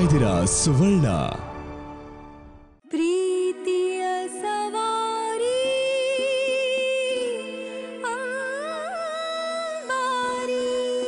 ಇದ್ದೀರಾ ಸುವರ್ಣ ಪ್ರೀತಿಯ ಸವಾರಿ ಅಂಬಾರಿ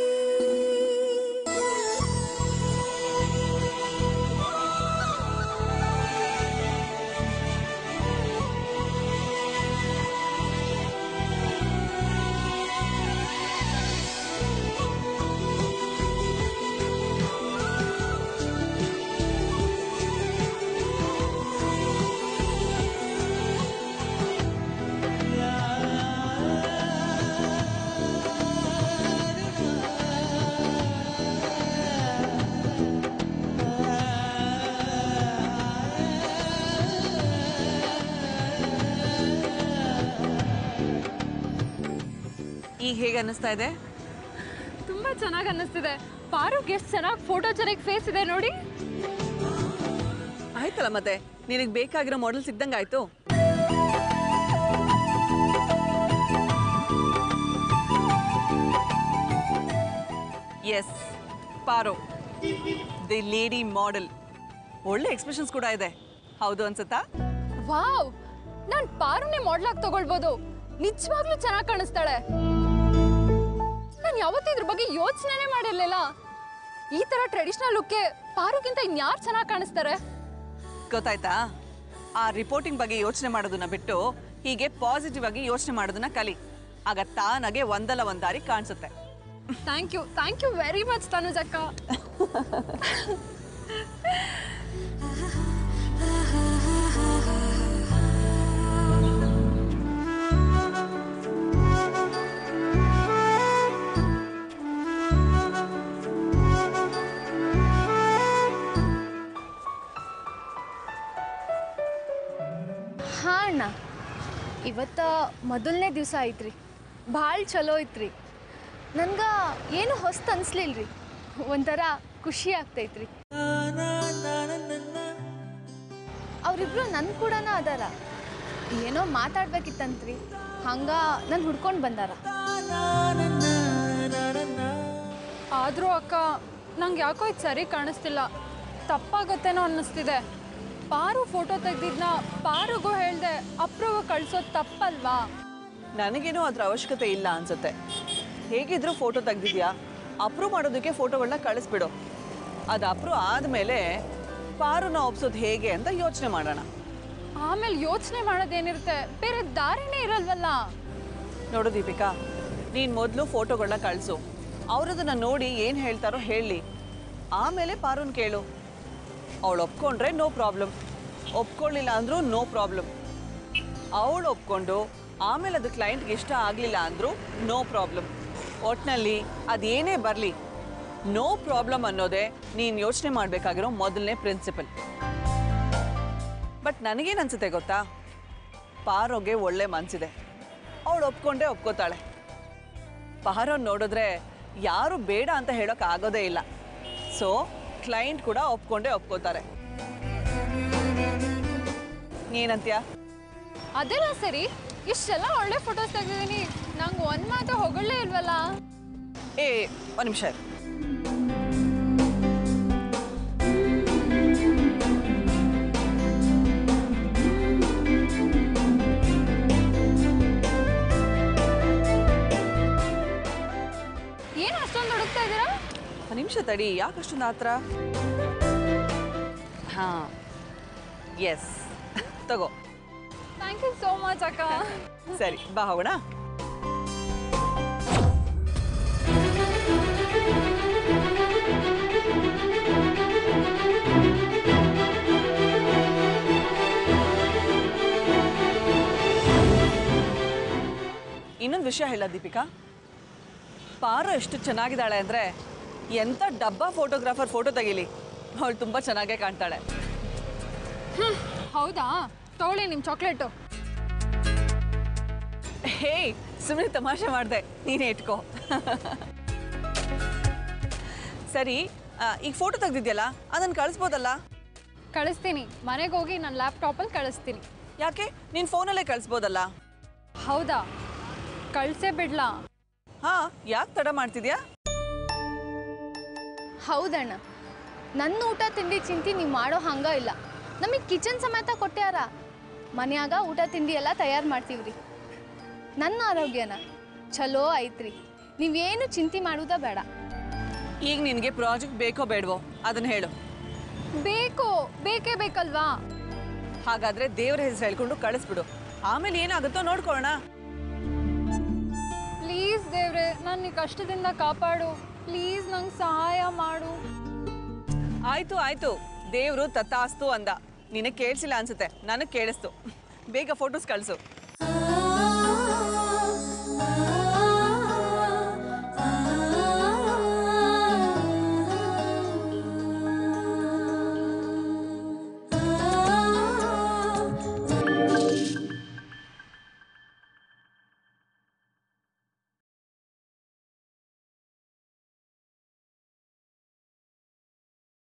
ಈಗ ಹೇಗೆ ಅನ್ನಿಸ್ತಾ ಇದೆ ತುಂಬಾ ಚೆನ್ನಾಗಿ ಅನ್ನಿಸ್ತಿದೆ ಪಾರುಗೆ ಎಷ್ಟು ಚೆನ್ನಾಗಿ ಫೋಟೋ ಚೆನ್ನಾಗಿ ಫೇಸ್ ಇದೆ ನೋಡಿ ಆಯ್ತಲ್ಲ ಮತ್ತೆ ನಿನಗೆ ಬೇಕಾಗಿರೋ ಮಾಡೆಲ್ ಸಿಗ್ದಂಗೆ ಆಯ್ತು ಎಸ್ ಪಾರೋ ದಿ ಲೇಡಿ ಮಾಡೆಲ್ ಒಳ್ಳೆ ಎಕ್ಸ್ಪ್ರೆಷನ್ಸ್ ಕೂಡ ಇದೆ ಹೌದು ಅನ್ಸುತ್ತಾ ವಾವ್ ನಾನ್ ಪಾರುನೇ ಮಾಡೆಲ್ ಆಗಿ ತಗೊಳ್ಬೋದು ನಿಜವಾಗ್ಲೂ ಚೆನ್ನಾಗಿ ಕಾಣಿಸ್ತಾಳೆ ನಾನು ಯಾವತ್ತೂ ಇದ್ರ ಬಗ್ಗೆ ಯೋಚನೆನೇ ಮಾಡಿರ್ಲಿಲ್ಲ ಈ ತರ ಟ್ರೆಡಿಷನಲ್ ಲುಕ್ಗೆ ಪಾರುಗಿಂತ ಇನ್ಯಾರು ಚೆನ್ನಾಗಿ ಕಾಣಿಸ್ತಾರೆ ಗೊತ್ತಾಯ್ತಾ ಆ ರಿಪೋರ್ಟಿಂಗ್ ಬಗ್ಗೆ ಯೋಚನೆ ಮಾಡೋದನ್ನ ಬಿಟ್ಟು ಹೀಗೆ ಪಾಸಿಟಿವ್ ಆಗಿ ಯೋಚನೆ ಮಾಡೋದನ್ನ ಕಲಿ ಆಗ ತಾನಾಗೆ ಒಂದಲ್ಲ ಒಂದ್ ದಾರಿ ಕಾಣಿಸುತ್ತೆ thank you thank you very much ತನುಜಕ್ಕ ಹಾ ಅಣ್ಣ ಇವತ್ತ ಮೊದಲನೇ ದಿವಸ ಐತ್ರಿ ಭಾಳ ಚಲೋ ಐತ್ರಿ ನನ್ಗೆ ಏನು ಹೊಸ್ತು ಅನ್ಸ್ಲಿಲ್ರಿ ಒಂಥರ ಖುಷಿ ಆಗ್ತೈತ್ರಿ ಅವರಿಬ್ರು ನನ್ನ ಕೂಡನ ಅದಾರ ಏನೋ ಮಾತಾಡ್ಬೇಕಿತ್ತಂತ್ರಿ ಹಂಗ ನಾನು ಹುಡ್ಕೊಂಡು ಬಂದಾರ ಆದ್ರೂ ಅಕ್ಕ ನಂಗೆ ಯಾಕೋ ಇದು ಸರಿ ಕಾಣಿಸ್ತಿಲ್ಲ ತಪ್ಪಾಗತ್ತೇನೋ ಅನ್ನಿಸ್ತಿದೆ ಪಾರು ಫೋಟೋ ತೆಗ್ದಿದ್ನ ಪಾರುಗೂ ಹೇಳ್ದೆ ಅಪ್ರೂವ್ ಕಳ್ಸೋದು ತಪ್ಪಲ್ವಾ ನನಗೇನೋ ಅದ್ರ ಅವಶ್ಯಕತೆ ಇಲ್ಲ ಅನ್ಸುತ್ತೆ ಹೇಗಿದ್ರು ಫೋಟೋ ತೆಗ್ದಿದ್ಯಾ ಅಪ್ರೂವ್ ಮಾಡೋದಕ್ಕೆ ಫೋಟೋಗಳನ್ನ ಕಳಿಸ್ಬಿಡು ಅದು ಅಪ್ರೂವ್ ಆದಮೇಲೆ ಪಾರುನ ಒಪ್ಸೋದು ಹೇಗೆ ಅಂತ ಯೋಚನೆ ಮಾಡೋಣ ಆಮೇಲೆ ಯೋಚನೆ ಮಾಡೋದೇನಿರುತ್ತೆ ಬೇರೆ ದಾರಿನೇ ಇರಲ್ವಲ್ಲ ನೋಡು ದೀಪಿಕಾ ನೀನು ಮೊದಲು ಫೋಟೋಗಳನ್ನ ಕಳಿಸು ಅವರದನ್ನ ನೋಡಿ ಏನು ಹೇಳ್ತಾರೋ ಹೇಳಿ ಆಮೇಲೆ ಪಾರುನ್ ಕೇಳು ಅವಳು ಒಪ್ಕೊಂಡ್ರೆ ನೋ ಪ್ರಾಬ್ಲಮ್ ಒಪ್ಕೊಳ್ಳಿಲ್ಲ ಅಂದ್ರೂ ನೋ ಪ್ರಾಬ್ಲಮ್ ಅವಳು ಒಪ್ಕೊಂಡು ಆಮೇಲೆ ಅದು ಕ್ಲೈಂಟ್ಗೆ ಇಷ್ಟ ಆಗಲಿಲ್ಲ ಅಂದರೂ ನೋ ಪ್ರಾಬ್ಲಮ್ ಒಟ್ನಲ್ಲಿ ಅದೇನೇ ಬರಲಿ ನೋ ಪ್ರಾಬ್ಲಮ್ ಅನ್ನೋದೇ ನೀನು ಯೋಚನೆ ಮಾಡಬೇಕಾಗಿರೋ ಮೊದಲನೇ ಪ್ರಿನ್ಸಿಪಲ್ ಬಟ್ ನನಗೇನು ಅನ್ಸುತ್ತೆ ಗೊತ್ತಾ ಪಾರೋಗೆ ಒಳ್ಳೆ ಮನ್ಸಿದೆ ಅವಳು ಒಪ್ಕೊಂಡೇ ಒಪ್ಕೋತಾಳೆ ಪಾರೋ ನೋಡಿದ್ರೆ ಯಾರು ಬೇಡ ಅಂತ ಹೇಳೋಕೆ ಆಗೋದೇ ಇಲ್ಲ ಸೊ ಕ್ಲೈಂಟ್ ಕೂಡ ಒಪ್ಕೊಂಡೇ ಒಪ್ಕೋತಾರೆ ಏನಂತ್ಯ ಅದೆಲ್ಲ ಸರಿ ಇಷ್ಟೆಲ್ಲ ಒಳ್ಳೆ ಫೋಟೋಸ್ ತೆಗ್ದಿದ್ದೀನಿ ನಂಗೆ ಒಂದು ಮಾತು ಹೊಗಳೇ ಇಲ್ವಲ್ಲ ಏ ಒಂದು ನಿಮಿಷ ಇರು. ಏನು ಅಷ್ಟೊಂದು ಹುಡುಕ್ತಾ ಇದ್ದೀರಾ ಒಂದ್ ನಿಮಿಷ ತಡಿ ಯಾಕೆ ಅಷ್ಟೊಂದು ಆತ್ರ ಹಾಂ ಎಸ್ ತಗೋ ಥ್ಯಾಂಕ್ ಯು ಸೋ ಮಚ್ ಅಕ್ಕ ಸರಿ ಬಾ ಹೋಗೋಣ ಇನ್ನೊಂದು ವಿಷಯ ಹೇಳ ದೀಪಿಕಾ ಪಾರು ಎಷ್ಟು ಚೆನ್ನಾಗಿದ್ದಾಳೆ ಅಂದರೆ ಎಂಥ ಡಬ್ಬ ಫೋಟೋಗ್ರಾಫರ್ ಫೋಟೋ ತೆಗೀಲಿ ಅವಳು ತುಂಬ ಚೆನ್ನಾಗೇ ಕಾಣ್ತಾಳೆ ಹೌದಾ ತಗೊಳ್ಳಿ ನಿಮ್ಮ ಚಾಕ್ಲೇಟು ಹೇ ಸುಮ್ಮನೆ ತಮಾಷೆ ಮಾಡಿದೆ ನೀನೇ ಇಟ್ಕೋ ಸರಿ ಆ, ಈಗ ಫೋಟೋ ತೆಗ್ದಿದ್ಯಲ್ಲ ಅದನ್ನು ಕಳಿಸ್ಬೋದಲ್ಲ ಕಳಿಸ್ತೀನಿ ಮನೆಗೆ ಹೋಗಿ ನನ್ನ ಲ್ಯಾಪ್ಟಾಪಲ್ಲಿ ಕಳಿಸ್ತೀನಿ ಯಾಕೆ ನೀನು ಫೋನಲ್ಲೇ ಕಳಿಸ್ಬೋದಲ್ಲ ಹೌದಾ ಕಳಿಸೇ ಬಿಡ್ಲಾ ಹಾಂ ಯಾಕೆ ತಡ ಮಾಡ್ತಿದ್ಯಾ ಹೌದಣ್ಣ ನನ್ನ ಊಟ ತಿಂಡಿ ಚಿಂತಿ ನೀವು ಮಾಡೋ ಹಂಗ ಇಲ್ಲ ನಮಗೆ ಕಿಚನ್ ಸಮೇತ ಕೊಟ್ಟ್ಯಾರ ಮನ್ಯಾಗ ಊಟ ತಿಂಡಿ ಎಲ್ಲ ತಯಾರು ಮಾಡ್ತೀವ್ರಿ ನನ್ನ ಆರೋಗ್ಯನ ಚಲೋ ಐತ್ರಿ ನೀವೇನು ಚಿಂತೆ ಮಾಡುವುದ ಬೇಡ ಈಗ ನಿನಗೆ ಪ್ರಾಜೆಕ್ಟ್ ಬೇಕೋ ಬೇಡವೋ ಅದನ್ನ ಹೇಳು ಬೇಕು ಬೇಕೇ ಬೇಕಲ್ವಾ ಹಾಗಾದ್ರೆ ದೇವ್ರ ಹೆಸರು ಹೇಳ್ಕೊಂಡು ಕಳಿಸ್ಬಿಡು ಆಮೇಲೆ ಏನಾಗುತ್ತೋ ನೋಡ್ಕೊಳ್ಳೋಣ ಪ್ಲೀಸ್ ದೇವ್ರೆ ನನ್ನ ಈ ಕಷ್ಟದಿಂದ ಕಾಪಾಡು ಪ್ಲೀಸ್ ನಂಗೆ ಸಹಾಯ ಮಾಡು ಆಯ್ತು ಆಯ್ತು ದೇವ್ರು ತತ್ತಾಸ್ತು ಅಂದ ನಿನಗೆ ಕೇಳಿಸಿಲ್ಲ ಅನ್ಸುತ್ತೆ ನನಗೆ ಕೇಳಿಸ್ತು ಬೇಗ ಫೋಟೋಸ್ ಕಳಿಸು